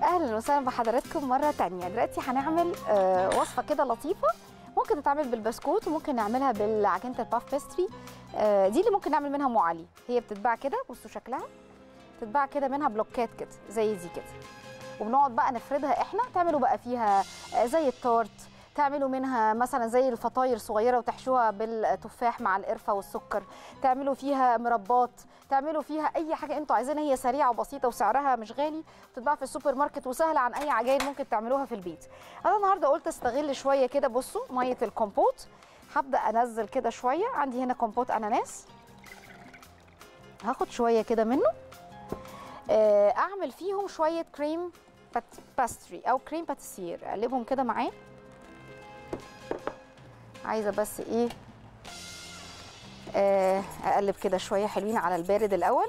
اهلا وسهلا بحضراتكم مره تانية دلوقتي هنعمل آه، وصفه كده لطيفه ممكن تتعمل بالبسكوت وممكن نعملها بالعجينه الباف بيستري آه، دي اللي ممكن نعمل منها ام علي هي بتتباع كده بصوا شكلها بتتباع كده منها بلوكات كده زي دي كده وبنقعد بقى نفردها احنا تعملوا بقى فيها آه، زي التورت تعملوا منها مثلا زي الفطاير صغيره وتحشوها بالتفاح مع القرفه والسكر تعملوا فيها مربات تعملوا فيها اي حاجه انتوا عايزينها هي سريعه وبسيطه وسعرها مش غالي بتتباع في السوبر ماركت وسهله عن اي عجائن ممكن تعملوها في البيت انا النهارده قلت استغل شويه كده بصوا ميه الكومبوت هبدا انزل كده شويه عندي هنا كومبوت اناناس هاخد شويه كده منه آه، اعمل فيهم شويه كريم بات باستري او كريم باتيسير اقلبهم كده معاه عايزه بس ايه آه، اقلب كده شويه حلوين على البارد الاول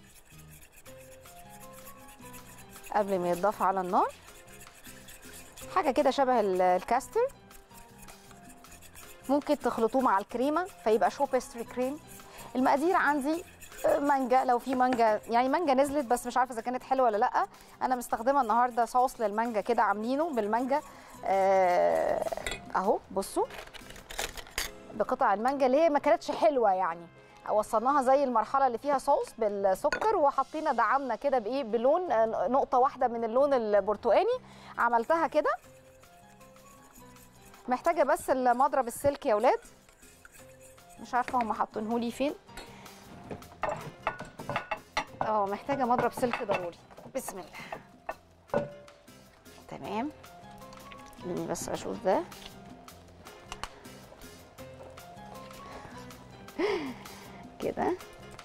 قبل ما يتضاف على النار حاجه كده شبه ال- الكاستر ممكن تخلطوه مع الكريمه فيبقى شو بيستري كريم المقادير عندي آه، مانجا لو في مانجا يعني مانجا نزلت بس مش عارفه اذا كانت حلوه ولا لا انا مستخدمه النهارده صوص للمانجا كده عاملينه بالمانجا آه، اهو بصوا بقطع المانجا اللي هي ما كانتش حلوه يعني وصلناها زي المرحله اللي فيها صوص بالسكر وحطينا دعمنا كده بايه بلون آه، نقطه واحده من اللون البرتقاني عملتها كده محتاجه بس المضرب السلك يا ولاد مش عارفه هم حاطينهولي فين اه محتاجه مضرب سلك ضروري بسم الله تمام خليني بس اشوف ده كده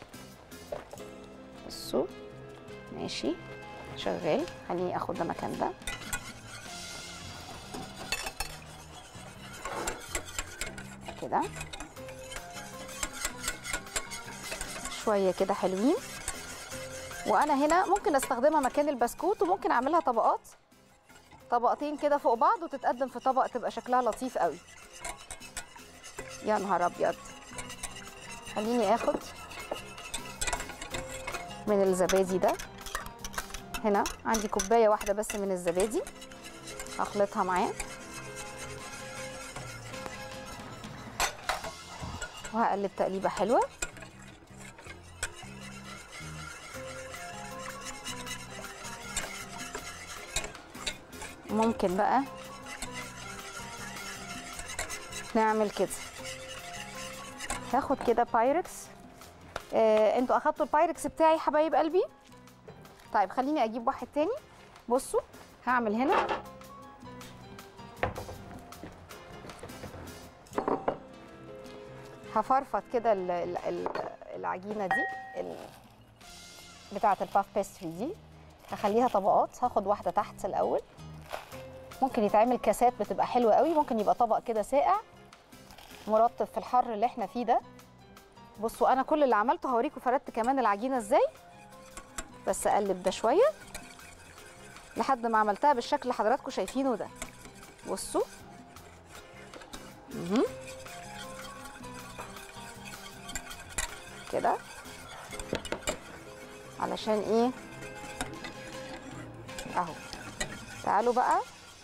بصوا ماشي شغال خليني اخد ده مكان ده كده شويه كده حلوين وانا هنا ممكن استخدمها مكان البسكوت وممكن اعملها طبقات طبقتين كده فوق بعض وتتقدم في طبق تبقى شكلها لطيف قوي يا نهار ابيض خليني اخد من الزبادي ده هنا عندي كوبايه واحده بس من الزبادي هخلطها معاه وهقلب تقليبه حلوه ممكن بقى نعمل كده هاخد كده بايركس آه، انتوا اخدتوا البايركس بتاعي حبايب قلبي طيب خليني اجيب واحد تاني بصوا هعمل هنا هفرفط كده ال- ال- ال- العجينه دي ال- بتاعه الباف بيستري دي هخليها طبقات هاخد واحده تحت الاول ممكن يتعمل كاسات بتبقى حلوه قوي ممكن يبقى طبق كده ساقع مرطب في الحر اللي احنا فيه ده بصوا انا كل اللي عملته هوريكم فردت كمان العجينه ازاي بس اقلب ده شويه لحد ما عملتها بالشكل اللي حضراتكم شايفينه ده بصوا مهم. كده علشان ايه اهو تعالوا بقى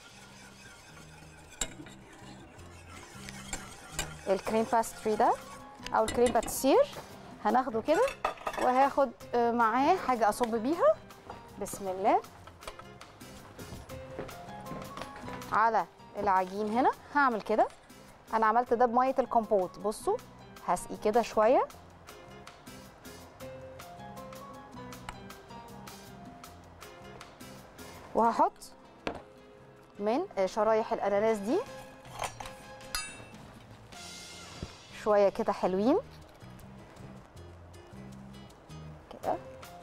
الكريم باستري ده او الكريم باتيسير هناخده كده وهاخد آه، معاه حاجه اصب بيها بسم الله على العجين هنا هعمل كده انا عملت ده بميه الكومبوت بصوا هسقي كده شويه وهحط من آه، شرايح الاناناس دي شويه كده حلوين كده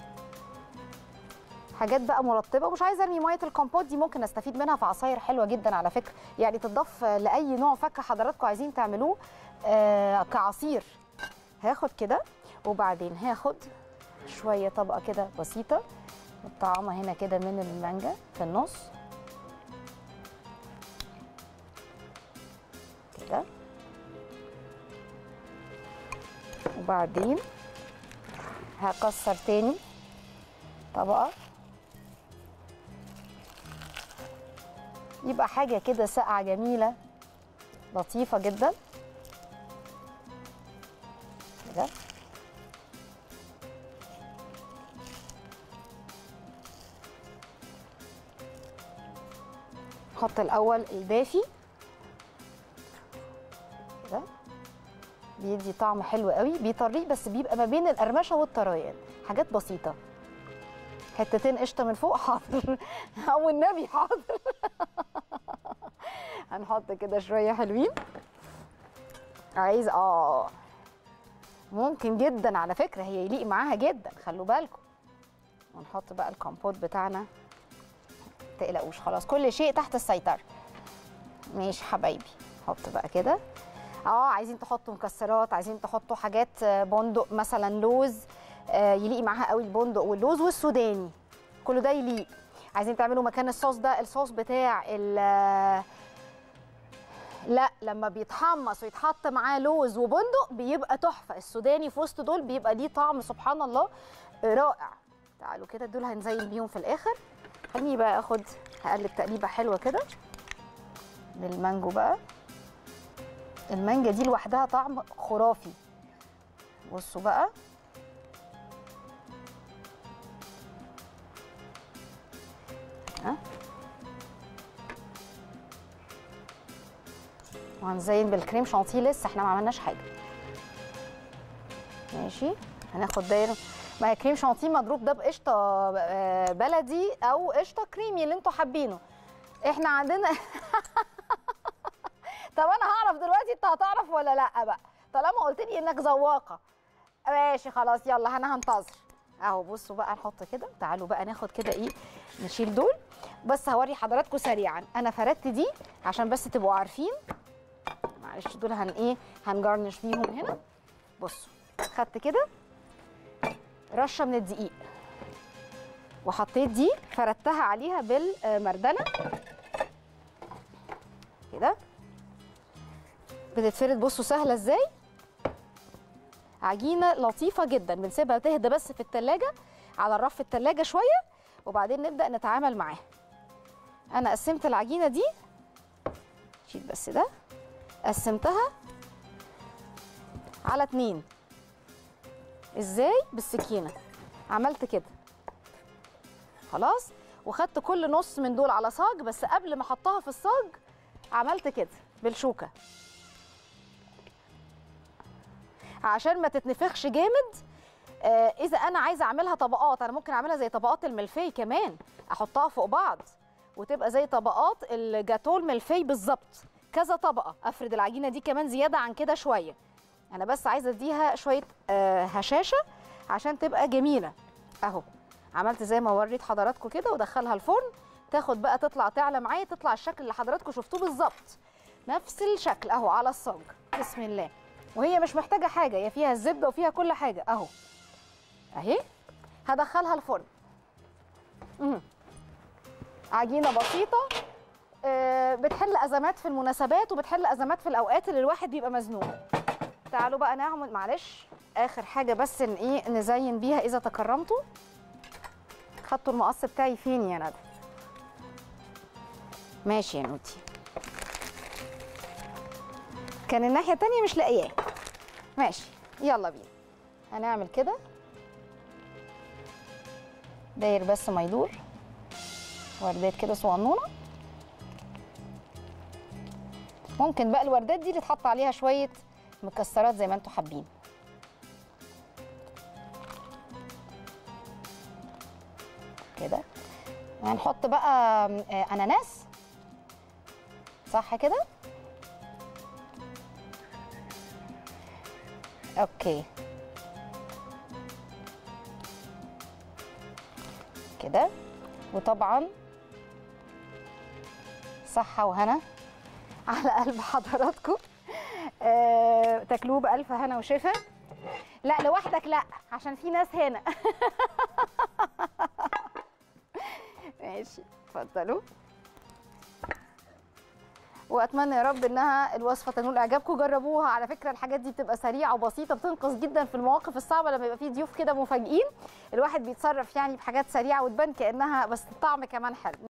حاجات بقى مرطبه مش عايزه ارمي ميه الكومبوت دي ممكن استفيد منها في عصاير حلوه جدا على فكره يعني تضاف لاي نوع فاكهه حضراتكم عايزين تعملوه آه كعصير هاخد كده وبعدين هاخد شويه طبقه كده بسيطه مطعمه هنا كده من المانجا في النص كده وبعدين هكسر تاني طبقة يبقى حاجه كده ساقعه جميله لطيفه جدا كده نحط الاول الدافي كده بيدي طعم حلو قوي بيطريه بس بيبقى ما بين القرمشه والطريان حاجات بسيطه حتتين قشطه من فوق حاضر او النبي حاضر هنحط كده شويه حلوين عايز اه ممكن جدا على فكره هي يليق معاها جدا خلوا بالكم ونحط بقى الكومبوت بتاعنا تقلقوش خلاص كل شيء تحت السيطره ماشي حبايبي حط بقى كده اه عايزين تحطوا مكسرات عايزين تحطوا حاجات آه، بندق مثلا لوز آه، يليق معاها قوي البندق واللوز والسوداني كله ده يليق عايزين تعملوا مكان الصوص ده الصوص بتاع ال آه، لا لما بيتحمص ويتحط معاه لوز وبندق بيبقى تحفه السوداني في وسط دول بيبقى ليه طعم سبحان الله رائع تعالوا كده دول هنزين بيهم في الاخر خليني بقى اخد هقلب تقليبه حلوه كده بالمانجو بقى المانجا دي لوحدها طعم خرافي بصوا بقى ها وهنزين بالكريم شانتيه لسه احنا ما عملناش حاجه ماشي هناخد دايره ما هي كريم شانتيه مضروب ده بقشطه آه، بلدي او قشطه كريمي اللي انتوا حابينه احنا عندنا طب انا هعرف دلوقتي انت هتعرف ولا لا بقى طالما قلت لي انك ذواقه ماشي خلاص يلا انا هنتظر اهو بصوا بقى نحط كده تعالوا بقى ناخد كده ايه نشيل دول بس هوري حضراتكم سريعا انا فردت دي عشان بس تبقوا عارفين معلش دول هن ايه هنجرنش بيهم هنا بصوا خدت كده رشه من الدقيق وحطيت دي فردتها عليها بالمردله كده بتتفرد بصوا سهله ازاي عجينه لطيفه جدا بنسيبها تهدى بس في التلاجة على الرف التلاجة شويه وبعدين نبدا نتعامل معاها انا قسمت العجينه دي شيل بس ده قسمتها على اتنين ازاي بالسكينه عملت كده خلاص وخدت كل نص من دول على صاج بس قبل ما احطها في الصاج عملت كده بالشوكه عشان ما تتنفخش جامد آه اذا انا عايزه اعملها طبقات انا ممكن اعملها زي طبقات الملفي كمان احطها فوق بعض وتبقى زي طبقات الجاتو الملفي بالظبط كذا طبقه افرد العجينه دي كمان زياده عن كده شويه انا بس عايزه اديها شويه آه هشاشه عشان تبقى جميله اهو عملت زي ما وريت حضراتكم كده ودخلها الفرن تاخد بقى تطلع تعلى معايا تطلع الشكل اللي حضراتكم شفتوه بالظبط نفس الشكل اهو على الصاج بسم الله وهي مش محتاجه حاجه هي فيها الزبده وفيها كل حاجه اهو اهي هدخلها الفرن مهم. عجينه بسيطه آه، بتحل ازمات في المناسبات وبتحل ازمات في الاوقات اللي الواحد بيبقى مزنوق تعالوا بقى نعمل معلش اخر حاجه بس ان ايه نزين بيها اذا تكرمتوا خدتوا المقص بتاعي فين يا ندى ماشي يا نوتي كان الناحيه التانية مش لاقياه ماشي يلا بينا هنعمل كده داير بس ما يدور وردات كده صغنونه ممكن بقى الوردات دي اللي تحط عليها شويه مكسرات زي ما انتوا حابين كده هنحط بقى آه، اناناس صح كده اوكي كده وطبعا صحة وهنا على قلب حضراتكم آه، تاكلوه بألف هنا وشفا لا لوحدك لا عشان في ناس هنا ماشي اتفضلوا واتمنى يا رب انها الوصفه تنول اعجابكم جربوها على فكره الحاجات دي بتبقى سريعه وبسيطه بتنقذ جدا في المواقف الصعبه لما يبقى في ضيوف كده مفاجئين الواحد بيتصرف يعني بحاجات سريعه وتبان كانها بس الطعم كمان حلو